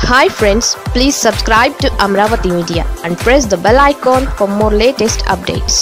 hi friends please subscribe to Amaravati media and press the bell icon for more latest updates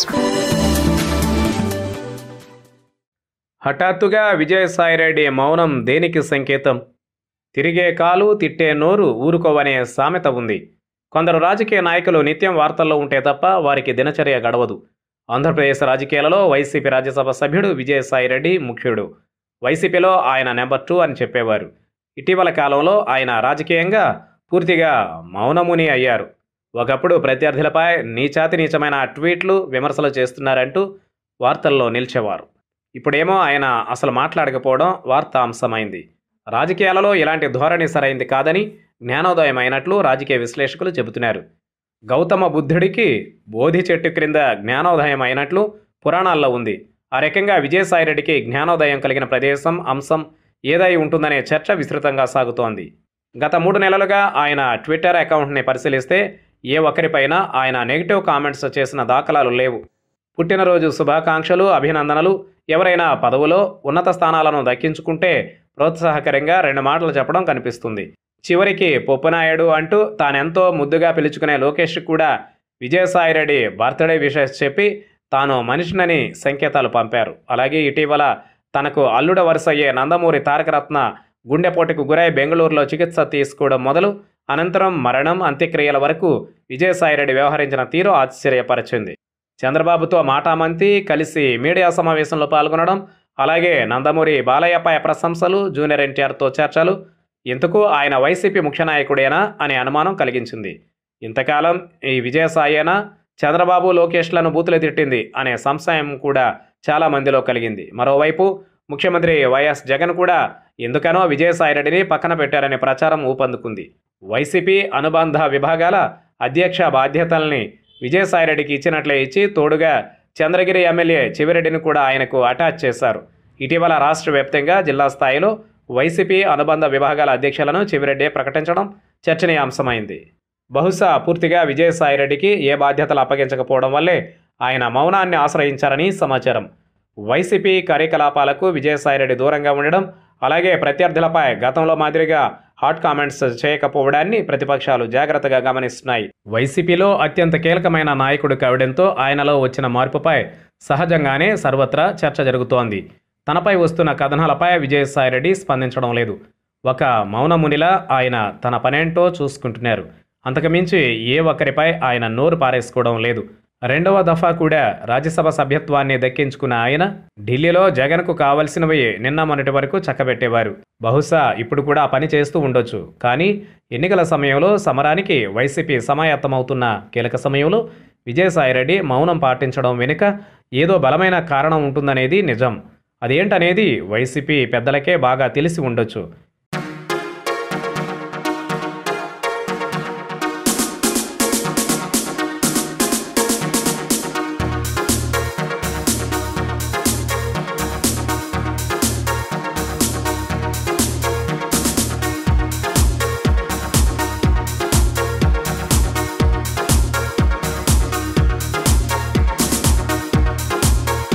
హఠాత్తుగా విజయసాయిరెడ్డి మౌనం దేనికి సంకేతం తిరిగే కాలు తిట్టే నోరు ఊరుకోవనే సామెత ఉంది కొందరు రాజకీయ నాయకులు నిత్యం వార్తల్లో ఉంటే తప్ప వారికి దినచర్య గడవదు ఆంధ్రప్రదేశ్ రాజకీయాలలో వైసీపీ రాజ్యసభ సభ్యుడు విజయసాయిరెడ్డి ముఖ్యుడు వైసీపీలో ఆయన నెంబర్ టూ అని చెప్పేవారు ఇటీవల కాలంలో ఆయన రాజకీయంగా పూర్తిగా మౌనముని అయ్యారు ఒకప్పుడు ప్రత్యర్థులపై నీచాతి నీచమైన ట్వీట్లు విమర్శలు చేస్తున్నారంటూ వార్తల్లో నిలిచేవారు ఇప్పుడేమో ఆయన అసలు మాట్లాడకపోవడం వార్తాంశమైంది రాజకీయాలలో ఇలాంటి ధోరణి సరైంది కాదని జ్ఞానోదయం అయినట్లు రాజకీయ విశ్లేషకులు చెబుతున్నారు గౌతమ బుద్ధుడికి బోధి చెట్టు క్రింద జ్ఞానోదయం అయినట్లు పురాణాల్లో ఉంది ఆ రకంగా విజయసాయిరెడ్డికి జ్ఞానోదయం కలిగిన ప్రదేశం అంశం ఏదై ఉంటుందనే చర్చ విస్తృతంగా సాగుతోంది గత మూడు నెలలుగా ఆయన ట్విట్టర్ అకౌంట్ని పరిశీలిస్తే ఏ ఒక్కరిపైన ఆయన నెగిటివ్ కామెంట్స్ చేసిన దాఖలాలు లేవు పుట్టినరోజు శుభాకాంక్షలు అభినందనలు ఎవరైనా పదవులో ఉన్నత స్థానాలను దక్కించుకుంటే ప్రోత్సాహకరంగా రెండు మాటలు చెప్పడం కనిపిస్తుంది చివరికి పొప్పునాయుడు అంటూ తానెంతో ముద్దుగా పిలుచుకునే లోకేష్ కూడా విజయసాయిరెడ్డి బర్త్డే విషెస్ చెప్పి తాను మనిషినని సంకేతాలు పంపారు అలాగే ఇటీవల తనకు అల్లుడ వరుస అయ్యే నందమూరి తారకరత్న గుండెపోటుకు గురై బెంగళూరులో చికిత్స తీసుకోవడం మొదలు అనంతరం మరణం అంత్యక్రియల వరకు విజయసాయిరెడ్డి వ్యవహరించిన తీరు ఆశ్చర్యపరిచింది చంద్రబాబుతో మాటామంతి కలిసి మీడియా సమావేశంలో పాల్గొనడం అలాగే నందమూరి బాలయ్యపై ప్రశంసలు జూనియర్ ఎన్టీఆర్తో చర్చలు ఇంతకు ఆయన వైసీపీ ముఖ్య నాయకుడేనా అనే అనుమానం కలిగించింది ఇంతకాలం ఈ విజయసాయేనా చంద్రబాబు లోకేష్లను బూతులు తిట్టింది అనే సంశయం కూడా చాలా మందిలో కలిగింది మరోవైపు ముఖ్యమంత్రి వైఎస్ జగన్ కూడా ఎందుకనో విజయసాయిరెడ్డిని పక్కన పెట్టారనే ప్రచారం ఊపందుకుంది వైసీపీ అనుబంధ విభాగాల అధ్యక్ష బాధ్యతల్ని విజయసాయిరెడ్డికి ఇచ్చినట్లే ఇచ్చి తోడుగా చంద్రగిరి ఎమ్మెల్యే చివిరెడ్డిని కూడా ఆయనకు అటాచ్ చేశారు ఇటీవల రాష్ట్ర వ్యాప్తంగా జిల్లా స్థాయిలో వైసీపీ అనుబంధ విభాగాల అధ్యక్షులను చివిరెడ్డి ప్రకటించడం చర్చనీయాంశమైంది బహుశా పూర్తిగా విజయసాయిరెడ్డికి ఏ బాధ్యతలు అప్పగించకపోవడం వల్లే ఆయన మౌనాన్ని ఆశ్రయించారని సమాచారం వైసీపీ కార్యకలాపాలకు విజయసాయిరెడ్డి దూరంగా ఉండడం అలాగే ప్రత్యర్థులపై గతంలో మాదిరిగా హాట్ కామెంట్స్ చేయకపోవడాన్ని ప్రతిపక్షాలు జాగ్రత్తగా గమనిస్తున్నాయి వైసీపీలో అత్యంత కీలకమైన నాయకుడు కావడంతో ఆయనలో వచ్చిన మార్పుపై సహజంగానే సర్వత్రా చర్చ జరుగుతోంది తనపై వస్తున్న కథనాలపై విజయసాయిరెడ్డి స్పందించడం లేదు ఒక మౌనమునిలా ఆయన తన పనేంటో చూసుకుంటున్నారు అంతకుమించి ఏ ఒక్కరిపై ఆయన నోరు పారేసుకోవడం లేదు రెండవ దఫా కూడా రాజ్యసభ సభ్యత్వాన్ని దక్కించుకున్న ఆయన ఢిల్లీలో జగన్కు కావలసినవి నిన్న మొన్నటి వరకు చక్కబెట్టేవారు బహుశా ఇప్పుడు కూడా ఆ పని చేస్తూ ఉండొచ్చు కానీ ఎన్నికల సమయంలో సమరానికి వైసీపీ సమాయత్తమవుతున్న కీలక సమయంలో విజయసాయిరెడ్డి మౌనం పాటించడం వెనుక ఏదో బలమైన కారణం ఉంటుందనేది నిజం అదేంటనేది వైసీపీ పెద్దలకే బాగా తెలిసి ఉండొచ్చు